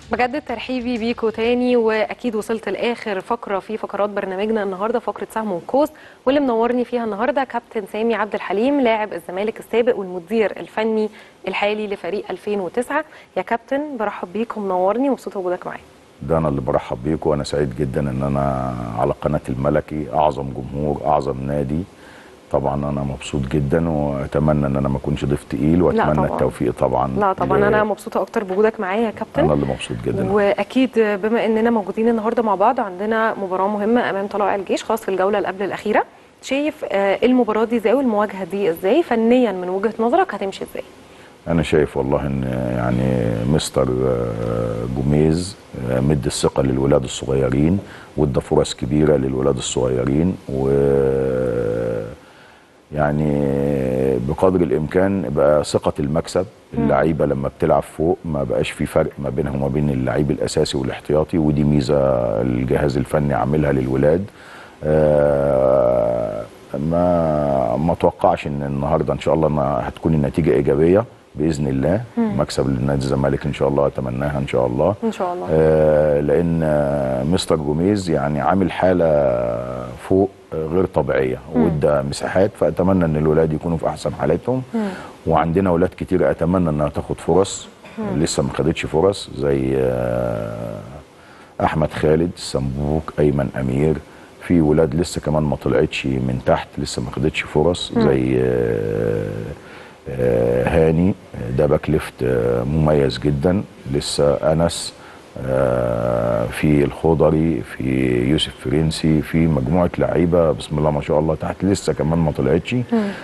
بجد ترحيبي بيكوا تاني واكيد وصلت لاخر فقره في فقرات برنامجنا النهارده فقره سهم وقوس واللي منورني فيها النهارده كابتن سامي عبد الحليم لاعب الزمالك السابق والمدير الفني الحالي لفريق 2009 يا كابتن برحب بيك ومنورني ومبسوطه بوجودك معايا ده انا اللي برحب بيكم وانا سعيد جدا ان انا على قناه الملكي اعظم جمهور اعظم نادي طبعا انا مبسوط جدا واتمنى ان انا ما اكونش ضيف تقيل واتمنى طبعاً. التوفيق طبعا لا طبعا ل- انا مبسوطه اكتر بوجودك معايا يا كابتن انا اللي مبسوط جدا واكيد بما اننا موجودين النهارده مع بعض عندنا مباراه مهمه امام طلائع الجيش خاص في الجوله اللي قبل الاخيره شايف آه، المباراه دي ازاي والمواجهه دي ازاي فنيا من وجهه نظرك هتمشي ازاي انا شايف والله ان يعني مستر آه، جوميز آه، مد الثقه للولاد الصغيرين وادى فرص كبيره للولاد الصغيرين و يعني بقدر الامكان بقى ثقه المكسب اللعيبه لما بتلعب فوق ما بقاش في فرق ما بينها وما بين اللعيب الاساسي والاحتياطي ودي ميزه الجهاز الفني عاملها للولاد آه، ما ما اتوقعش ان النهارده ان شاء الله إنها هتكون النتيجه ايجابيه باذن الله مكسب لنادي الزمالك ان شاء الله اتمناها ان شاء الله ان شاء الله آه، لان آه، مستر جوميز يعني عامل حاله فوق آه، غير طبيعيه وادى مساحات فاتمنى ان الولاد يكونوا في احسن حالاتهم وعندنا اولاد كتير اتمنى انها تاخد فرص لسه ما خدتش فرص زي آه، احمد خالد سمبوك ايمن امير في ولاد لسه كمان ما طلعتش من تحت لسه ما خدتش فرص زي آه، آه، هاني ده باك ليفت آه، مميز جدا لسه انس آه، في الخضري في يوسف فرنسي في مجموعه لعيبه بسم الله ما شاء الله تحت لسه كمان ما طلعتش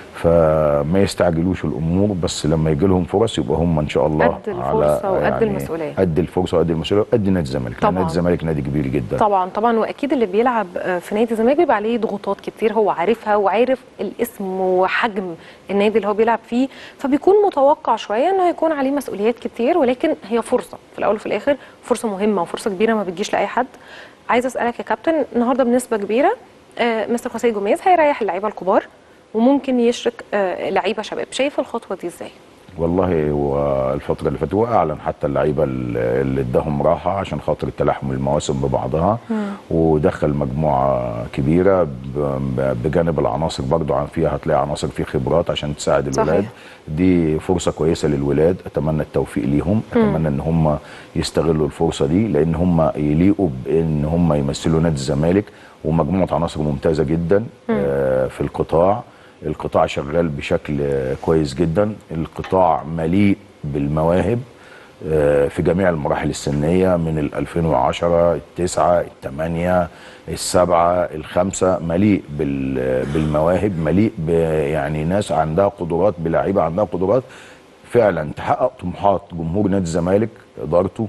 فما يستعجلوش الامور بس لما يجي لهم فرص يبقى هم ان شاء الله قد الفرصة وقد المسؤولية. قد الفرصه وقد المسؤوليه وقد نادي الزمالك طبعاً. لأن نادي الزمالك نادي كبير جدا طبعا طبعا واكيد اللي بيلعب آه، في نادي الزمالك بيبقى عليه ضغوطات كتير هو عارفها وعارف الاسم وحجم النادي اللي هو بيلعب فيه فبيكون متوقع شويه انه هيكون عليه مسؤوليات كتير ولكن هي فرصه في الاول وفي الاخر فرصه مهمه وفرصه كبيره ما بتجيش لاي حد عايزه اسالك يا كابتن النهارده بنسبه كبيره آه، مستر خوسيه جوميز هيريح اللعيبه الكبار وممكن يشرك آه، لعيبه شباب شايف الخطوه دي ازاي والله هو الفترة اللي فاتت هو أعلن حتى اللعيبة اللي اللي اداهم راحة عشان خاطر تلاحم المواسم ببعضها ودخل مجموعة كبيرة ب- ب- بجانب العناصر برضو عن فيها هتلاقي عناصر فيه خبرات عشان تساعد صحيح. الولاد دي فرصة كويسة للولاد أتمنى التوفيق ليهم أتمنى إن هم يستغلوا الفرصة دي لأن هم يليقوا بإن هم يمثلوا نادي الزمالك ومجموعة عناصر ممتازة جدا آه، في القطاع القطاع شغال بشكل آه، كويس جدا القطاع مليء بالمواهب آه، في جميع المراحل السنية من ال 2010 التسعة الثمانية السبعة الخمسة مليء بال- بالمواهب مليء ب- يعني ناس عندها قدرات بلعيبة عندها قدرات فعلا تحقق طموحات جمهور نادي الزمالك إدارته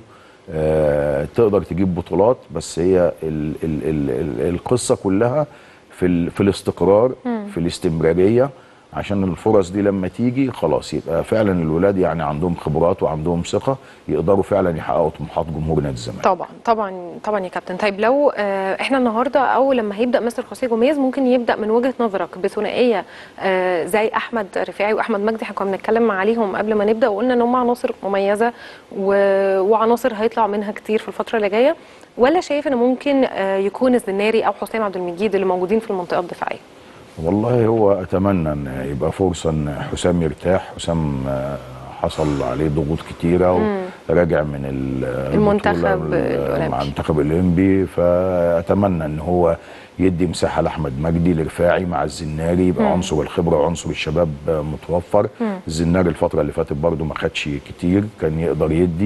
آه، تقدر تجيب بطولات بس هي ال ال ال ال القصة كلها في ال في الاستقرار في الاستمرارية عشان الفرص دي لما تيجي خلاص يبقى فعلا الولاد يعني عندهم خبرات وعندهم ثقة يقدروا فعلا يحققوا طموحات جمهور نادي الزمالك طبعا طبعا طبعا يا كابتن طيب لو آه، احنا النهارده او لما هيبدا مستر خوسيه جوميز ممكن يبدا من وجهه نظرك بثنائيه آه، زي احمد رفاعي واحمد مجدي احنا كنا بنتكلم عليهم قبل ما نبدا وقلنا ان هم عناصر مميزه و- وعناصر هيطلع منها كتير في الفتره اللي جايه ولا شايف ان ممكن آه، يكون الزناري او حسام عبد المجيد اللي موجودين في المنطقه الدفاعيه والله هو اتمنى ان يبقى فرصه ان حسام يرتاح حسام آه، حصل عليه ضغوط كتيره وراجع من ال- المنتخب البطولة ال- الأولمبي. مع المنتخب الاولمبي فاتمنى ان هو يدي مساحه لاحمد مجدي لرفاعي مع الزناري يبقى عنصر الخبره وعنصر الشباب آه، متوفر الزناري الفتره اللي فاتت برده ما خدش كتير كان يقدر يدي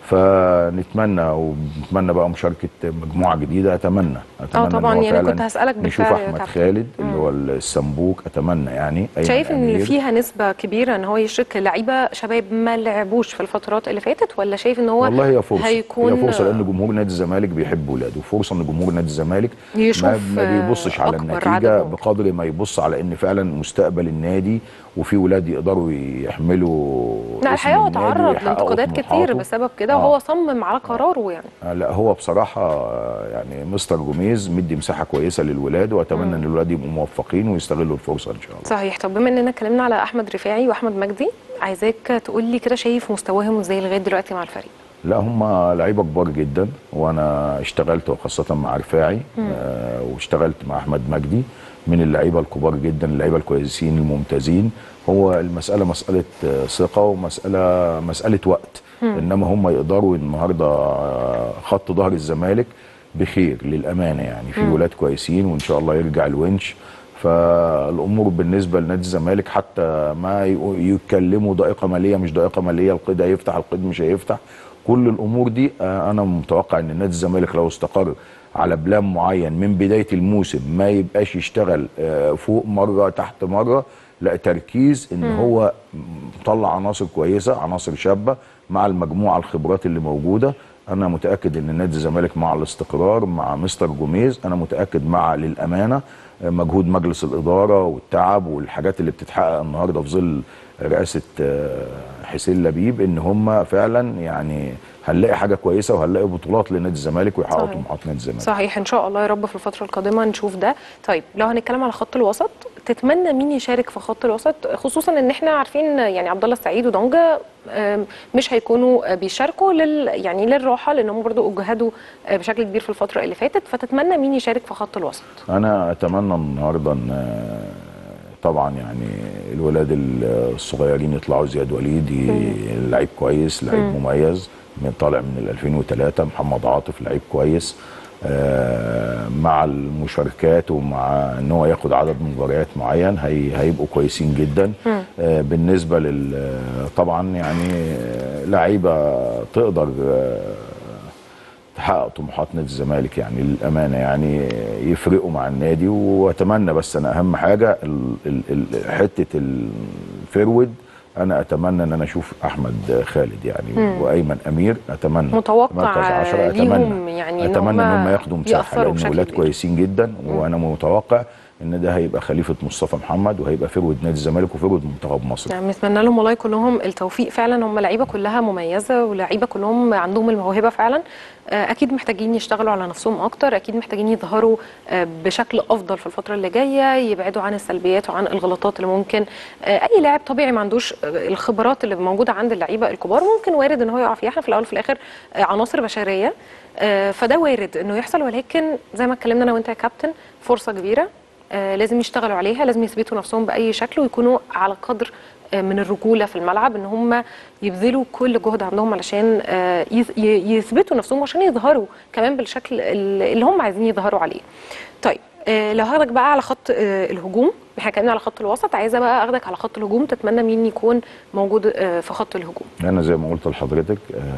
فنتمنى ونتمنى بقى مشاركه مجموعه جديده اتمنى اتمنى إن طبعاً، هو يعني فعلاً كنت هسألك نشوف بالفعل يا احمد كابتن. خالد اللي هو السمبوك اتمنى يعني أيمن شايف ان أمير. فيها نسبه كبيره ان هو يشرك لعيبه شباب ما لعبوش في الفترات اللي فاتت ولا شايف ان هو والله هي فرصه هيكون هي فرصه لان جمهور نادي الزمالك بيحب ولاده وفرصه ان جمهور نادي الزمالك يشوف ما, ما بيبصش على أكبر النتيجه عدد ممكن. بقدر ما يبص على ان فعلا مستقبل النادي وفي ولاد يقدروا يحملوا لا اسم الحقيقه هو النادي تعرض ويحققوا لانتقادات كتير طموحاته. بسبب كده آه. وهو صمم على قراره يعني آه، لا هو بصراحة آه، يعني مستر جوميز مدي مساحة كويسة للولاد وأتمنى إن الولاد يبقوا موفقين ويستغلوا الفرصة إن شاء الله. صحيح طب بما اننا اتكلمنا على احمد رفاعي واحمد مجدي عايزاك تقول لي كده شايف مستواهم ازاي لغايه دلوقتي مع الفريق لا هم لعيبه كبار جدا وانا اشتغلت وخاصه مع رفاعي آه واشتغلت مع احمد مجدي من اللعيبه الكبار جدا اللعيبه الكويسين الممتازين هو المساله مساله آه، ثقه ومساله مساله وقت انما هم يقدروا النهارده آه، خط ظهر الزمالك بخير للامانه يعني في ولاد كويسين وان شاء الله يرجع الونش فالامور بالنسبه لنادي الزمالك حتى ما يقو- يتكلموا ضائقه ماليه مش ضائقه ماليه القيد هيفتح القيد مش هيفتح كل الامور دي آه، انا متوقع ان نادي الزمالك لو استقر على بلان معين من بدايه الموسم ما يبقاش يشتغل آه، فوق مره تحت مره لا تركيز ان هو مطلع عناصر كويسه عناصر شابه مع المجموعه الخبرات اللي موجوده انا متاكد ان نادي الزمالك مع الاستقرار مع مستر جوميز انا متاكد مع للامانه آه، مجهود مجلس الاداره والتعب والحاجات اللي بتتحقق النهارده في ظل رئاسه آه، حسين لبيب ان هم فعلا يعني هنلاقي حاجه كويسه وهنلاقي بطولات لنادي الزمالك ويحققوا صحيح. طموحات نادي الزمالك صحيح ان شاء الله يا رب في الفتره القادمه نشوف ده طيب لو هنتكلم على خط الوسط تتمنى مين يشارك في خط الوسط خصوصا ان احنا عارفين يعني عبد الله السعيد ودونجا آم، مش هيكونوا آه، بيشاركوا لل يعني للراحه لان هم برضو اجهدوا آه، بشكل كبير في الفتره اللي فاتت فتتمنى مين يشارك في خط الوسط انا اتمنى النهارده ان آه، طبعا يعني الولاد ال- الصغيرين يطلعوا زياد وليد ي- لعيب كويس لعيب مميز من طالع من ال 2003 محمد عاطف لعيب كويس آه، مع المشاركات ومع ان هو ياخد عدد مباريات معين هي هيبقوا كويسين جدا آه، بالنسبه لل طبعا يعني آه، لعيبه تقدر آه، تحقق طموحات نادي الزمالك يعني للامانه يعني يفرقوا مع النادي واتمنى بس انا اهم حاجه ال ال ال حته الفيرود انا اتمنى ان انا اشوف احمد خالد يعني وايمن امير اتمنى متوقع مركز 10 ليهم اتمنى يعني إن اتمنى ان هم هم ياخدوا مساحه يأثروا لان بشكل ولاد كبير. كويسين جدا وانا متوقع ان ده هيبقى خليفه مصطفى محمد وهيبقى فيرود نادي الزمالك وفيرود منتخب مصر يعني نتمنى لهم والله كلهم التوفيق فعلا هم لعيبه كلها مميزه ولعيبه كلهم عندهم الموهبه فعلا آه، اكيد محتاجين يشتغلوا على نفسهم اكتر اكيد محتاجين يظهروا آه، بشكل افضل في الفتره اللي جايه يبعدوا عن السلبيات وعن الغلطات اللي ممكن آه، اي لاعب طبيعي ما عندوش آه، الخبرات اللي موجوده عند اللعيبه الكبار ممكن وارد ان هو يقع فيها احنا في الاول وفي الاخر آه، عناصر بشريه آه، فده وارد انه يحصل ولكن زي ما اتكلمنا انا وانت يا كابتن فرصه كبيره آه، لازم يشتغلوا عليها لازم يثبتوا نفسهم باي شكل ويكونوا على قدر آه، من الرجوله في الملعب ان هم يبذلوا كل جهد عندهم علشان آه، يث- ي- يثبتوا نفسهم عشان يظهروا كمان بالشكل ال- اللي هم عايزين يظهروا عليه. طيب آه، لو هاخدك بقى على خط آه، الهجوم احنا اتكلمنا على خط الوسط عايزه بقى اخدك على خط الهجوم تتمنى مين يكون موجود آه، في خط الهجوم انا زي ما قلت لحضرتك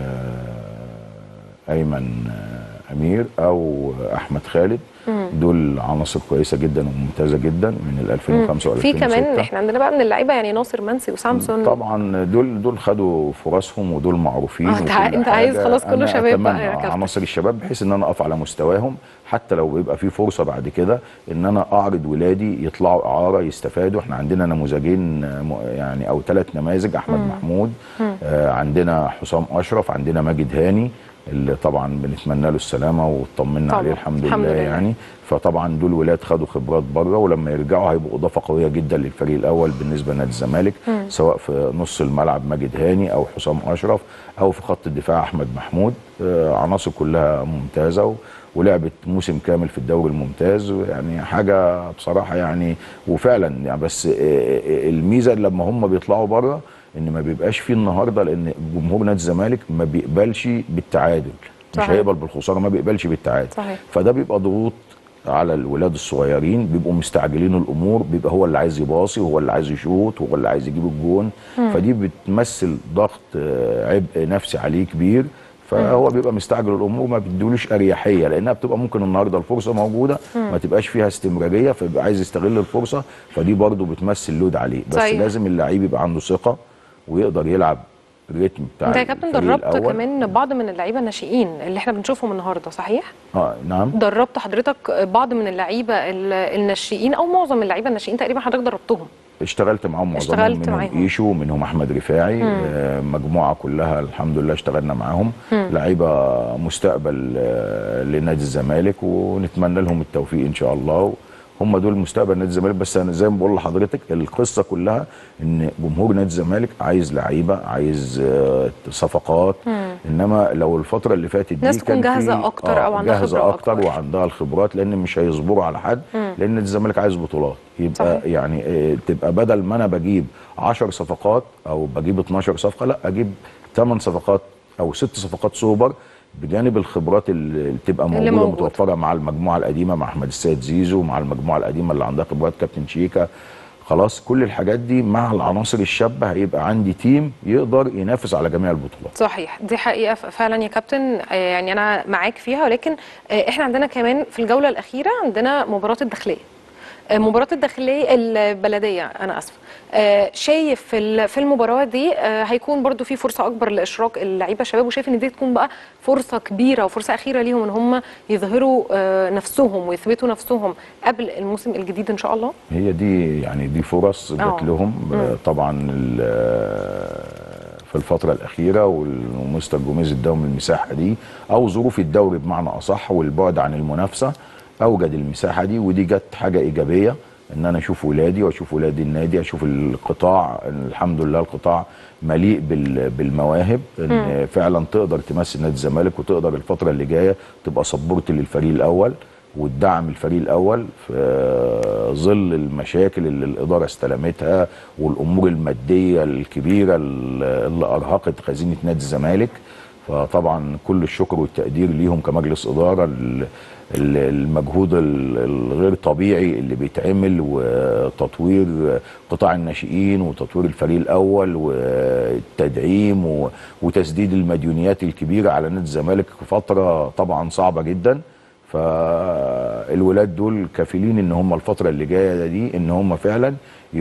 آه، ايمن آه، امير او احمد خالد دول عناصر كويسه جدا وممتازه جدا من ال 2005 و 2006 في كمان احنا عندنا بقى من اللعيبه يعني ناصر منسي وسامسون طبعا دول دول خدوا فرصهم ودول معروفين آه، انت وكل ع- انت عايز حاجة. خلاص كله أنا شباب بقى أتمنى يا كابتن. عناصر الشباب بحيث ان انا اقف على مستواهم حتى لو بيبقى في فرصه بعد كده ان انا اعرض ولادي يطلعوا اعاره يستفادوا احنا عندنا نموذجين آه، م- يعني او ثلاث نماذج احمد محمود آه عندنا حسام اشرف عندنا ماجد هاني اللي طبعا بنتمنى له السلامه وطمنا طبعا. عليه الحمد, الحمد لله لله. يعني فطبعا دول ولاد خدوا خبرات بره ولما يرجعوا هيبقوا اضافه قويه جدا للفريق الاول بالنسبه لنادي الزمالك سواء في نص الملعب ماجد هاني او حسام اشرف او في خط الدفاع احمد محمود آه، عناصر كلها ممتازه و- ولعبت موسم كامل في الدوري الممتاز يعني حاجه بصراحه يعني وفعلا يعني بس آه، آه، الميزه لما هم بيطلعوا بره ان ما بيبقاش فيه النهارده لان جمهور نادي الزمالك ما بيقبلش بالتعادل مش صحيح. هيقبل بالخساره ما بيقبلش بالتعادل صحيح. فده بيبقى ضغوط على الولاد الصغيرين بيبقوا مستعجلين الامور بيبقى هو اللي عايز يباصي وهو اللي عايز يشوط وهو اللي عايز يجيب الجون فدي بتمثل ضغط آه، عبء نفسي عليه كبير فهو بيبقى مستعجل الامور ما بيدولوش اريحيه لانها بتبقى ممكن النهارده الفرصه موجوده ما تبقاش فيها استمراريه فيبقى عايز يستغل الفرصه فدي برضه بتمثل لود عليه بس صحيح. لازم اللعيب يبقى عنده ثقه ويقدر يلعب الريتم بتاع انت يا كابتن الفريق دربت الأول. كمان بعض من اللعيبه الناشئين اللي احنا بنشوفهم النهارده صحيح؟ اه نعم دربت حضرتك بعض من اللعيبه ال- الناشئين او معظم اللعيبه الناشئين تقريبا حضرتك دربتهم اشتغلت معاهم معظمهم اشتغلت منهم معاهم. ايشو منهم احمد رفاعي آه، مجموعه كلها الحمد لله اشتغلنا معاهم لعيبه مستقبل آه، لنادي الزمالك ونتمنى لهم التوفيق ان شاء الله هم دول مستقبل نادي الزمالك بس انا زي ما بقول لحضرتك القصه كلها ان جمهور نادي الزمالك عايز لعيبه عايز آه، صفقات انما لو الفتره اللي فاتت دي ناس تكون كان في- جاهزة أكتر أو عندها جاهزه خبرة اكتر أكبر. وعندها الخبرات لان مش هيصبروا على حد لان نادي الزمالك عايز بطولات يبقى صحيح. يعني آه، تبقى بدل ما انا بجيب 10 صفقات او بجيب 12 صفقه لا اجيب 8 صفقات او 6 صفقات سوبر بجانب الخبرات اللي بتبقى اللي موجوده موجودة. متوفره مع المجموعه القديمه مع احمد السيد زيزو مع المجموعه القديمه اللي عندها خبرات كابتن شيكا خلاص كل الحاجات دي مع العناصر الشابه هيبقى عندي تيم يقدر ينافس على جميع البطولات صحيح دي حقيقة ف- فعلا يا كابتن آه، يعني أنا معاك فيها ولكن آه، إحنا عندنا كمان في الجولة الأخيرة عندنا مباراة الداخلية آه، مباراة الداخلية البلدية أنا آسفة آه، شايف في ال- في المباراة دي آه، هيكون برضو في فرصة أكبر لإشراك اللعيبة الشباب وشايف إن دي تكون بقى فرصة كبيرة وفرصة أخيرة ليهم إن هم يظهروا آه، نفسهم ويثبتوا نفسهم قبل الموسم الجديد إن شاء الله هي دي يعني دي فرص آه. جات لهم آه، طبعا ال- في الفترة الأخيرة وال- ومستر جوميز اداهم المساحة دي أو ظروف الدوري بمعنى أصح والبعد عن المنافسة أوجد المساحة دي ودي جت حاجة إيجابية إن أنا أشوف ولادي وأشوف ولاد النادي أشوف القطاع الحمد لله القطاع مليء بال- بالمواهب إن فعلا تقدر تمثل نادي الزمالك وتقدر الفترة اللي جاية تبقى سبورت للفريق الأول والدعم الفريق الاول في ظل المشاكل اللي الاداره استلمتها والامور الماديه الكبيره اللي ارهقت خزينه نادي الزمالك فطبعا كل الشكر والتقدير ليهم كمجلس اداره ال- ال- المجهود ال- الغير طبيعي اللي بيتعمل وتطوير قطاع الناشئين وتطوير الفريق الاول والتدعيم و- وتسديد المديونيات الكبيره على نادي الزمالك في فتره طبعا صعبه جدا فالولاد دول كفيلين ان هم الفتره اللي جايه دي ان هم فعلا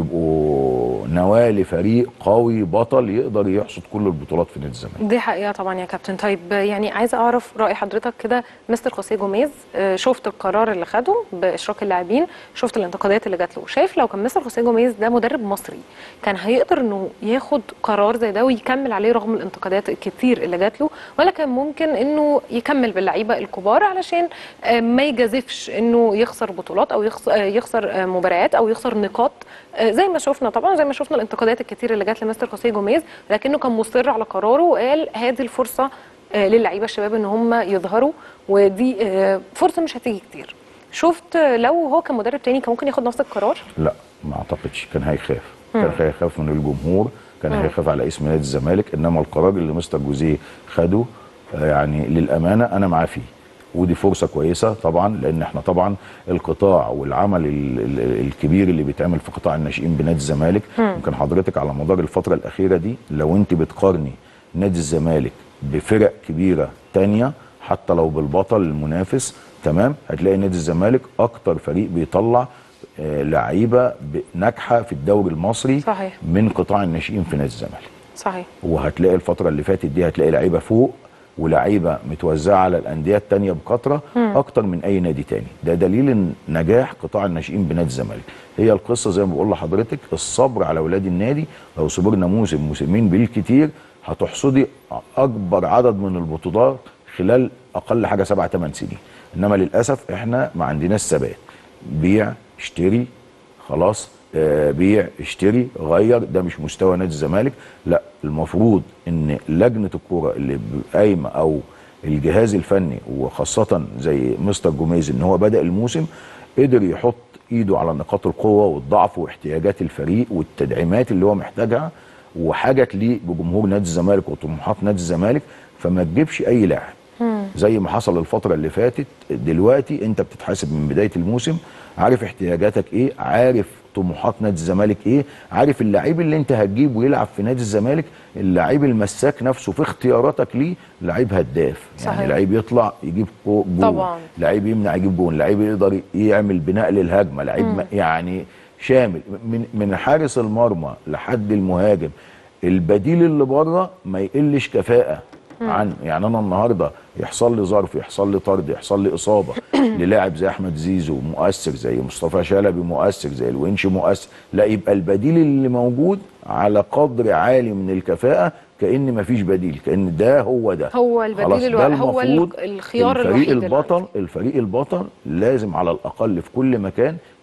يبقوا نواه لفريق قوي بطل يقدر يحصد كل البطولات في نادي الزمالك دي حقيقة طبعا يا كابتن طيب يعني عايزة أعرف رأي حضرتك كده مستر خوسيه جوميز آه، شفت القرار اللي خده بإشراك اللاعبين شفت الانتقادات اللي جات له شايف لو كان مستر خوسيه جوميز ده مدرب مصري كان هيقدر إنه ياخد قرار زي ده ويكمل عليه رغم الانتقادات الكتير اللي جات له ولا كان ممكن إنه يكمل باللعيبة الكبار علشان آه، ما يجازفش إنه يخسر بطولات أو يخسر, يخسر آه، مباريات أو يخسر نقاط آه، زي ما شفنا طبعا زي ما شفنا الانتقادات الكتير اللي جات لمستر خوسيه جوميز لكنه كان مصر على قراره وقال هذه الفرصه آه، للعيبه الشباب ان هم يظهروا ودي آه، فرصه مش هتيجي كتير شفت آه، لو هو كان مدرب تاني كان ممكن ياخد نفس القرار لا ما اعتقدش كان هيخاف كان هيخاف من الجمهور كان هيخاف على اسم نادي الزمالك انما القرار اللي مستر جوزيه خده آه، يعني للامانه انا معاه فيه ودي فرصه كويسه طبعا لان احنا طبعا القطاع والعمل ال- ال- الكبير اللي بيتعمل في قطاع الناشئين بنادي الزمالك يمكن حضرتك على مدار الفتره الاخيره دي لو انت بتقارني نادي الزمالك بفرق كبيره تانية حتى لو بالبطل المنافس تمام هتلاقي نادي الزمالك اكتر فريق بيطلع آه، لعيبه ب- ناجحه في الدوري المصري صحيح. من قطاع الناشئين في نادي الزمالك صحيح وهتلاقي الفتره اللي فاتت دي هتلاقي لعيبه فوق ولعيبه متوزعه على الانديه التانية بكثره اكتر من اي نادي تاني ده دليل إن نجاح قطاع الناشئين بنادي الزمالك هي القصه زي ما بقول لحضرتك الصبر على اولاد النادي لو صبرنا موسم موسمين بالكتير هتحصدي اكبر عدد من البطولات خلال اقل حاجه سبع ثمان سنين انما للاسف احنا ما عندناش ثبات بيع اشتري خلاص آه، بيع اشتري غير ده مش مستوى نادي الزمالك لا المفروض ان لجنه الكوره اللي قايمه او الجهاز الفني وخاصه زي مستر جوميز ان هو بدا الموسم قدر يحط ايده على نقاط القوه والضعف واحتياجات الفريق والتدعيمات اللي هو محتاجها وحاجه تليق بجمهور نادي الزمالك وطموحات نادي الزمالك فما تجيبش اي لاعب زي ما حصل الفترة اللي فاتت دلوقتي انت بتتحاسب من بداية الموسم عارف احتياجاتك ايه عارف طموحات نادي الزمالك ايه عارف اللعيب اللي انت هتجيبه يلعب في نادي الزمالك اللعيب المساك نفسه في اختياراتك ليه لعيب هداف صحيح. يعني لعيب يطلع يجيب جو- جون طبعا. لعيب يمنع يجيب جون لعيب يقدر يعمل بناء للهجمة لعيب م- يعني شامل من من حارس المرمى لحد المهاجم البديل اللي بره ما يقلش كفاءة عنه يعني انا النهارده يحصل لي ظرف يحصل لي طرد يحصل لي اصابه للاعب زي احمد زيزو مؤثر زي مصطفى شلبي مؤثر زي الونش مؤثر لا يبقى البديل اللي موجود على قدر عالي من الكفاءه كان مفيش بديل كان ده هو ده هو البديل خلاص، ده الوا- هو ال- المفروض الخيار الفريق الوحيد البطل دلوقتي. الفريق البطل لازم على الاقل في كل مكان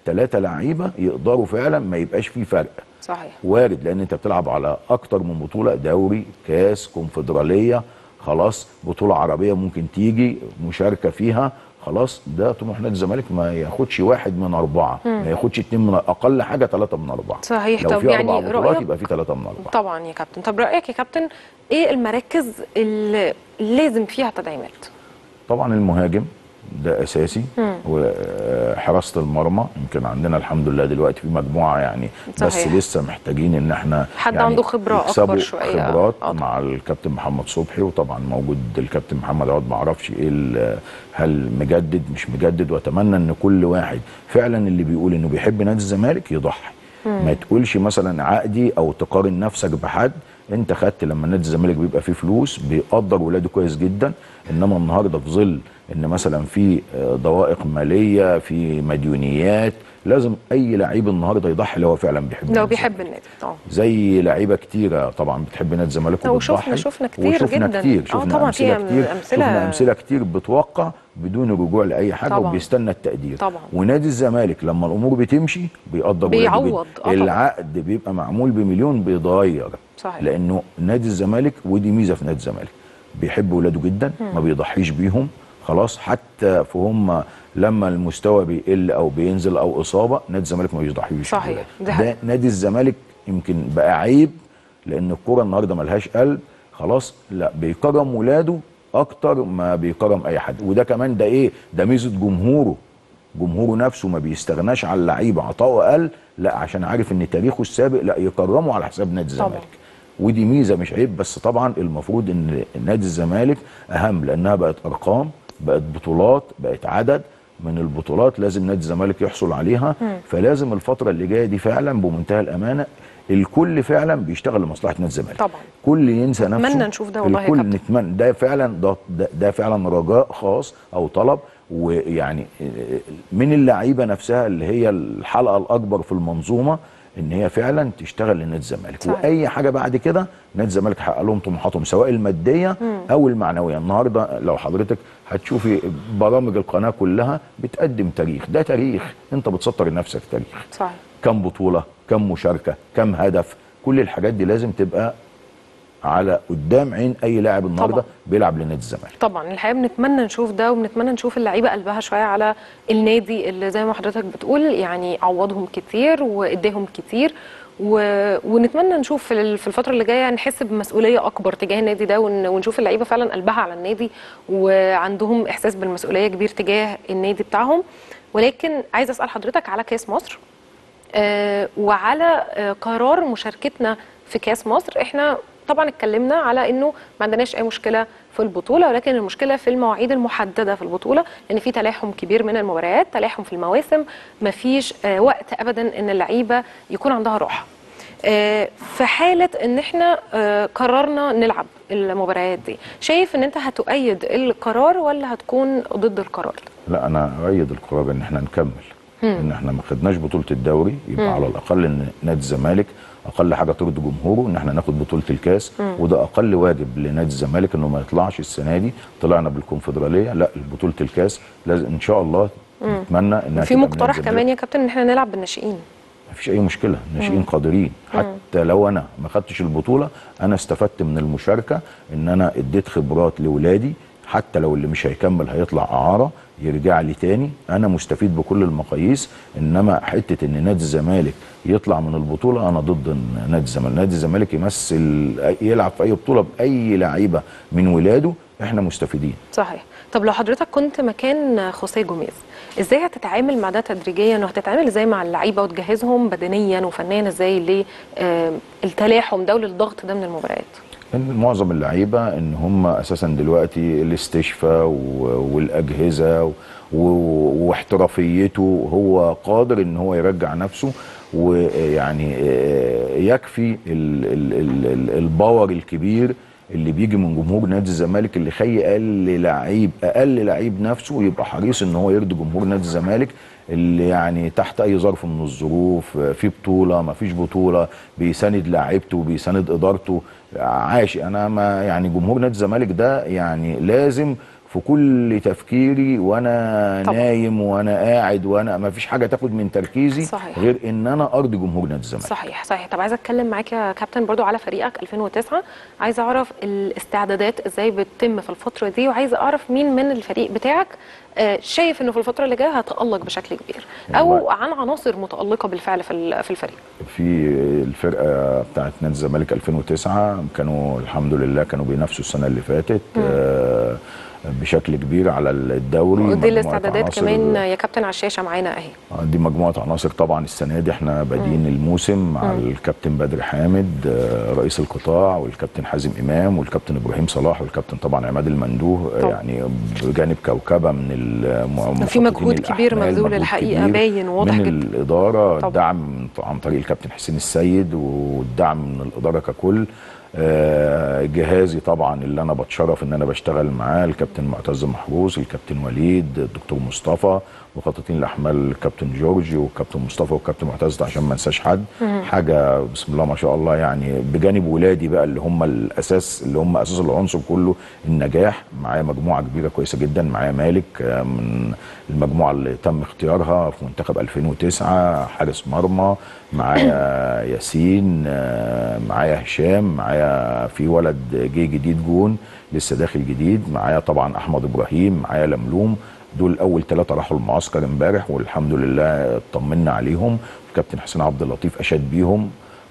ثلاثه لعيبه يقدروا فعلا ما يبقاش فيه فرق صحيح وارد لان انت بتلعب على اكتر من بطوله دوري كاس كونفدراليه خلاص بطوله عربيه ممكن تيجي مشاركه فيها خلاص ده طموح نادي الزمالك ما ياخدش واحد من اربعه ما ياخدش اتنين من اقل حاجه ثلاثه من اربعه صحيح. لو طب في يعني اربع بطولات رؤية- يبقى في ثلاثه من اربعه طبعا يا كابتن طب رايك يا كابتن ايه المراكز اللي لازم فيها تدعيمات طبعا المهاجم ده اساسي وحراسه المرمى يمكن عندنا الحمد لله دلوقتي في مجموعه يعني بس صحيح. لسه محتاجين ان احنا حد يعني عنده خبرة يكسبوا أكبر شوية. خبرات آه. مع الكابتن محمد صبحي وطبعا موجود الكابتن محمد عوض ما اعرفش ايه ال- هل مجدد مش مجدد واتمنى ان كل واحد فعلا اللي بيقول انه بيحب نادي الزمالك يضحي ما تقولش مثلا عقدي او تقارن نفسك بحد انت خدت لما نادي الزمالك بيبقى فيه فلوس بيقدر ولاده كويس جدا انما النهارده في ظل ان مثلا في آه، ضوائق ماليه في مديونيات لازم اي لعيب النهارده يضحي لو هو فعلا بيحب لو نادي بيحب الزمالك. النادي طبعا زي لعيبه كتيره طبعا بتحب نادي الزمالك أو وبتضحي شفنا- شفنا كتير وشفنا جداً. كتير آه شفنا طبعاً امثله فيها كتير أمثلة- شفنا امثله كتير بتوقع بدون الرجوع لاي حاجه طبعاً. وبيستنى التقدير طبعاً. ونادي الزمالك لما الامور بتمشي بيقدر ولاده بيعوض. جداً. آه طبعاً. العقد بيبقى معمول بمليون بيتغير صحيح. لانه نادي الزمالك ودي ميزه في نادي الزمالك بيحب ولاده جدا ما بيضحيش بيهم خلاص حتى في هم لما المستوى بيقل او بينزل او اصابه نادي الزمالك ما بيضحيش صحيح. بولاده. دي ده حقيقة. نادي الزمالك يمكن بقى عيب لان الكوره النهارده ملهاش قلب خلاص لا بيكرم ولاده اكتر ما بيكرم اي حد وده كمان ده ايه ده ميزه جمهوره جمهوره نفسه ما بيستغناش على اللعيبه عطاؤه اقل لا عشان عارف ان تاريخه السابق لا يكرمه على حساب نادي طبعاً. الزمالك ودي ميزه مش عيب بس طبعا المفروض ان نادي الزمالك اهم لانها بقت ارقام بقت بطولات بقت عدد من البطولات لازم نادي الزمالك يحصل عليها فلازم الفتره اللي جايه دي فعلا بمنتهى الامانه الكل فعلا بيشتغل لمصلحه نادي الزمالك طبعاً. كل ينسى نتمنى نفسه نشوف ده والله يا الكل كابتن. نتمنى ده فعلا ده, ده, ده فعلا رجاء خاص او طلب ويعني من اللعيبه نفسها اللي هي الحلقه الاكبر في المنظومه ان هي فعلا تشتغل لنادي الزمالك صحيح. واي حاجه بعد كده نادي الزمالك حقق لهم طموحاتهم سواء الماديه او المعنويه النهارده لو حضرتك هتشوفي برامج القناه كلها بتقدم تاريخ ده تاريخ انت بتسطر لنفسك تاريخ صحيح كم بطوله كم مشاركه كم هدف كل الحاجات دي لازم تبقى على قدام عين اي لاعب النهارده طبعاً. بيلعب لنادي الزمالك طبعا الحقيقه بنتمنى نشوف ده وبنتمنى نشوف اللعيبه قلبها شويه على النادي اللي زي ما حضرتك بتقول يعني عوضهم كتير واداهم كتير و... ونتمنى نشوف في ال- في الفتره اللي جايه نحس بمسؤوليه اكبر تجاه النادي ده ون... ونشوف اللعيبه فعلا قلبها على النادي وعندهم احساس بالمسؤوليه كبير تجاه النادي بتاعهم ولكن عايزه اسال حضرتك على كاس مصر آه، وعلى آه، قرار مشاركتنا في كاس مصر احنا طبعا اتكلمنا على انه ما عندناش اي مشكله في البطوله ولكن المشكله في المواعيد المحدده في البطوله لان في تلاحم كبير من المباريات تلاحم في المواسم ما فيش آه، وقت ابدا ان اللعيبه يكون عندها راحه آه، في حاله ان احنا آه، قررنا نلعب المباريات دي شايف ان انت هتؤيد القرار ولا هتكون ضد القرار لا انا اؤيد القرار ان احنا نكمل ان احنا ما خدناش بطوله الدوري يبقى على الاقل ان نادي الزمالك اقل حاجه ترضي جمهوره ان احنا ناخد بطوله الكاس وده اقل واجب لنادي الزمالك انه ما يطلعش السنه دي طلعنا بالكونفدراليه لا بطوله الكاس لازم ان شاء الله نتمنى انها في تبقى من مقترح نادي كمان يا كابتن ان احنا نلعب بالناشئين مفيش اي مشكله الناشئين قادرين حتى لو انا ما خدتش البطوله انا استفدت من المشاركه ان انا اديت خبرات لاولادي حتى لو اللي مش هيكمل هيطلع اعاره يرجع لي تاني انا مستفيد بكل المقاييس انما حته ان نادي الزمالك يطلع من البطوله انا ضد إن نادي الزمالك نادي الزمالك يمثل يلعب في اي بطوله باي لعيبه من ولاده احنا مستفيدين صحيح طب لو حضرتك كنت مكان خوسيه جوميز ازاي هتتعامل مع ده تدريجيا وهتتعامل ازاي مع اللعيبه وتجهزهم بدنيا وفنيا ازاي للتلاحم ده وللضغط ده من المباريات ان معظم اللعيبه ان هم اساسا دلوقتي الاستشفاء و- والاجهزه و- و- واحترافيته هو قادر ان هو يرجع نفسه ويعني آه، يكفي ال- ال- ال- ال- الباور الكبير اللي بيجي من جمهور نادي الزمالك اللي يخلي اقل لعيب اقل لعيب نفسه يبقى حريص ان هو يرضي جمهور نادي الزمالك اللي يعني تحت اي ظرف من الظروف في بطوله ما فيش بطوله بيساند لاعيبته بيساند ادارته عاش انا ما يعني جمهور نادي الزمالك ده يعني لازم في كل تفكيري وانا طبعا. نايم وانا قاعد وانا ما فيش حاجه تاخد من تركيزي صحيح. غير ان انا ارضي جمهور نادي الزمالك صحيح صحيح طب عايزه اتكلم معاك يا كابتن برضو على فريقك 2009 عايزه اعرف الاستعدادات ازاي بتتم في الفتره دي وعايزه اعرف مين من الفريق بتاعك آه، شايف انه في الفتره اللي جايه هتالق بشكل كبير او والله. عن عناصر متالقه بالفعل في ال- في الفريق في الفرقه بتاعت نادي الزمالك 2009 كانوا الحمد لله كانوا بينافسوا السنه اللي فاتت آه، بشكل كبير على الدوري ودي مجموعة الاستعدادات عناصر- كمان يا كابتن على الشاشه معانا اهي آه، دي مجموعه عناصر طبعا السنه دي احنا بادئين الموسم مع الكابتن بدر حامد آه، رئيس القطاع والكابتن حازم امام والكابتن ابراهيم صلاح والكابتن طبعا عماد المندوه آه، طبعا. يعني بجانب كوكبه من الم- في مجهود مخططين كبير الأحمال، مبذول مجهود الحقيقة، كبير باين واضح من جدا. الاداره طبعا. الدعم عن طريق الكابتن حسين السيد والدعم من الاداره ككل آه، جهازي طبعا اللي انا بتشرف ان انا بشتغل معاه الكابتن معتز محروس الكابتن وليد الدكتور مصطفى مخططين الاحمال الكابتن جورج والكابتن مصطفى والكابتن معتز عشان ما انساش حد حاجه بسم الله ما شاء الله يعني بجانب ولادي بقى اللي هم الاساس اللي هم اساس العنصر كله النجاح معايا مجموعه كبيره كويسه جدا معايا مالك آه، من المجموعه اللي تم اختيارها في منتخب 2009 حارس مرمى معايا ياسين آه، معايا هشام معايا في ولد جه جديد جون لسه داخل جديد معايا طبعا احمد ابراهيم معايا لملوم دول اول ثلاثه راحوا المعسكر امبارح والحمد لله اطمنا عليهم الكابتن حسين عبد اللطيف اشاد بيهم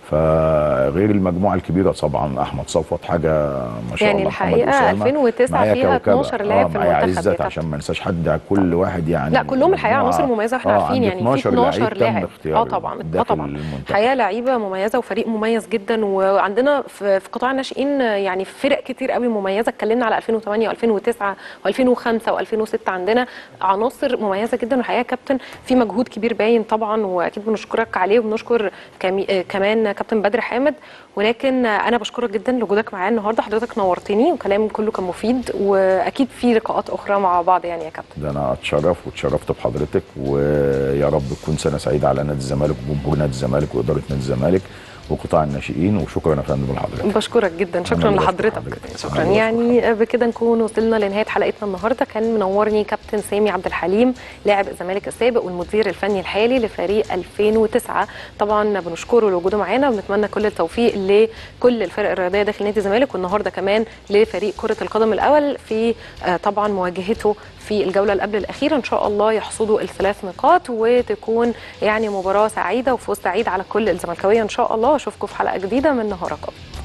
فغير المجموعه الكبيره طبعا احمد صفوت حاجه ما شاء يعني الله محمد الحقيقة أسامة. 2009 معايا فيها كوكبة. 12 لاعب في آه، معايا المنتخب يا عزت كابتن. عشان ما انساش حد كل واحد يعني لا كلهم الحقيقه مجموعة- عناصر مميزه واحنا آه، عارفين عندي يعني في 12 لعيب تم لاعب اه اختيارهم طبعا اه داخل طبعا المنتخب. حقيقه لعيبه مميزه وفريق مميز جدا وعندنا في في قطاع الناشئين يعني فرق كتير قوي مميزه اتكلمنا على 2008 و2009 و2005 و2006 عندنا عناصر مميزه جدا والحقيقه يا كابتن في مجهود كبير باين طبعا واكيد بنشكرك عليه وبنشكر كمي- آه، كمان كابتن بدر حامد ولكن آه، انا بشكرك جدا لوجودك معايا النهارده حضرتك نورتني وكلام كله كان مفيد واكيد في لقاءات اخرى مع بعض يعني يا كابتن ده انا اتشرف واتشرفت بحضرتك ويا رب تكون سنه سعيده على نادي الزمالك وجمهور نادي الزمالك واداره نادي الزمالك وقطاع الناشئين وشكرا يا فندم لحضرتك بشكرك جدا شكرا اللي بشكر لحضرتك حضرتك. شكرا أنا اللي يعني بكده نكون وصلنا لنهايه حلقتنا النهارده كان منورني كابتن سامي عبد الحليم لاعب الزمالك السابق والمدير الفني الحالي لفريق 2009 طبعا بنشكره لوجوده معانا وبنتمنى كل التوفيق لكل الفرق الرياضيه داخل نادي الزمالك والنهارده كمان لفريق كره القدم الاول في آه، طبعا مواجهته في الجوله اللي قبل الاخيره ان شاء الله يحصدوا الثلاث نقاط وتكون يعني مباراه سعيده وفوز سعيد على كل الزملكاويه ان شاء الله اشوفكم في حلقه جديده من نهارك أبيض.